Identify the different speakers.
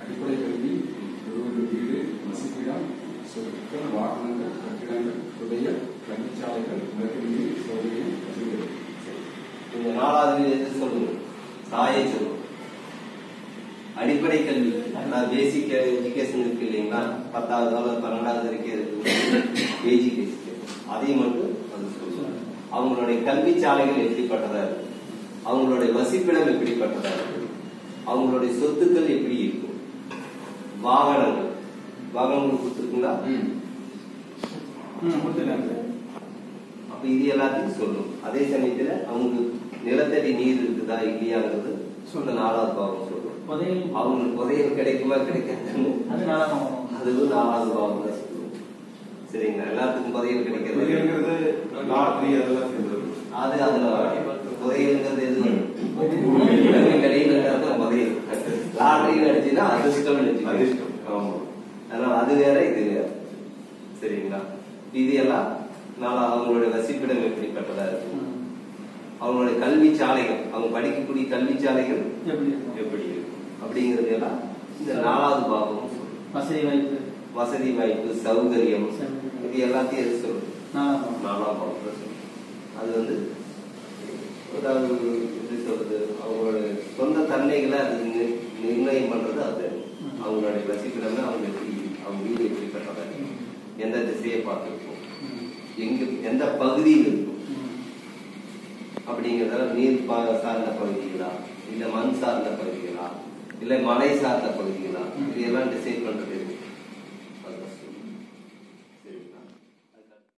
Speaker 1: அடிப்படை கல்வி ஒருவரு வீடு வசிப்பிடம் சொற்கள் வாகனங்கள் கட்டிடங்கள் உடைய கல்விச்சாலைகள் உலகிற்கு சௌகரியம் வசதிகள்
Speaker 2: இந்த நாலாவது எது சொல்லுங்க சாயை சொல்லுங்க அடிப்படை கல்வி அதாவது பேசிக் எஜுகேஷன் இருக்கு இல்லைங்களா பத்தாவது அல்லது பன்னெண்டாவது வரைக்கும் இருக்கு பேசிக் எஜுகேஷன் அதையும் மட்டும் அது சொல்லுவாங்க அவங்களுடைய கல்வி சாலைகள் எப்படிப்பட்டதா இருக்கு அவங்களுடைய வசிப்பிடம் எப்படிப்பட்டதா இருக்கு அவங்களுடைய சொத்துக்கள் எப்படி இருக்கும் வாகனங்கள் வாகனங்கள் கொடுத்துருக்குங்களா
Speaker 1: ம்
Speaker 3: ம் கொடுத்துருக்காங்க
Speaker 2: அப்ப இது எல்லாத்தையும் சொல்லும் அதே சமயத்துல அவங்க நிலத்தடி நீர் இருக்குதா இல்லையாங்கிறது சொல்ல நாலாவது பாவம் சொல்லும்
Speaker 3: புதையல்
Speaker 2: அவங்களுக்கு புதையல் கிடைக்குமா கிடைக்காதுன்னு
Speaker 3: அது நல்லா வரும்
Speaker 2: அதுவும் நாலாவது பாவம் தான் சொல்லுவோம் சரிங்களா எல்லாத்துக்கும் புதையல் கிடைக்கிறது
Speaker 4: புதையல்ங்கிறது லாட்ரி அதெல்லாம் சேர்ந்தது
Speaker 2: அது அதுல புதையல்ங்கிறது எது கிடைக்கிறது புதையல் லாட்டரின்னு அடிச்சுன்னா அதிர்ஷ்டம்
Speaker 4: அதிர்ஷ்டம்.
Speaker 2: ஆமா அதனால அது வேற இது வேற சரிங்களா இது எல்லாம் நாளா அவங்களுடைய வசிப்பிடம் எப்படிப்பட்டதா இருக்கும்
Speaker 3: ம்.
Speaker 2: அவங்களுடைய கல்வி சாலைகள் அவங்க படிக்கக்கூடிய கல்வி சாலைகள்
Speaker 3: எப்படி இருக்கும்
Speaker 2: எப்படி இருக்கும் அப்படிங்கிறது எல்லாம் இந்த நாலாவது பாகம் சொல்லும்
Speaker 3: வசதி வாய்ப்பு
Speaker 2: வசதி வாய்ப்பு சௌகரியம்
Speaker 3: சௌகரியம்.
Speaker 2: இது எல்லாத்தையும் எது சொல்லும்
Speaker 3: நல்லா வரும்
Speaker 2: நாலாம் பாகத்துல சொல்லும் அது வந்து அதாவது எப்படி சொல்றது அவங்களோட சொந்த தன்மைகளை அது நி- நிர்ணயம் பண்றது அது
Speaker 3: ம்.
Speaker 2: அவங்களுடைய வசிப்பிடமே அவங்க எப்படி அவங்க வீடு எப்படி கட்டுறாங்க எந்த திசையை பார்த்துருக்கும்
Speaker 3: ம்.
Speaker 2: எங்க எந்த பகுதியில் இருக்கும்
Speaker 3: ம்.
Speaker 2: அப்படிங்கிறத நீர் பா- சார்ந்த பகுதிகளா இல்ல மண் சார்ந்த பகுதிகளா இல்ல மலை சார்ந்த பகுதிகளா இது எல்லாம் டிசைட் பண்றது இருக்கு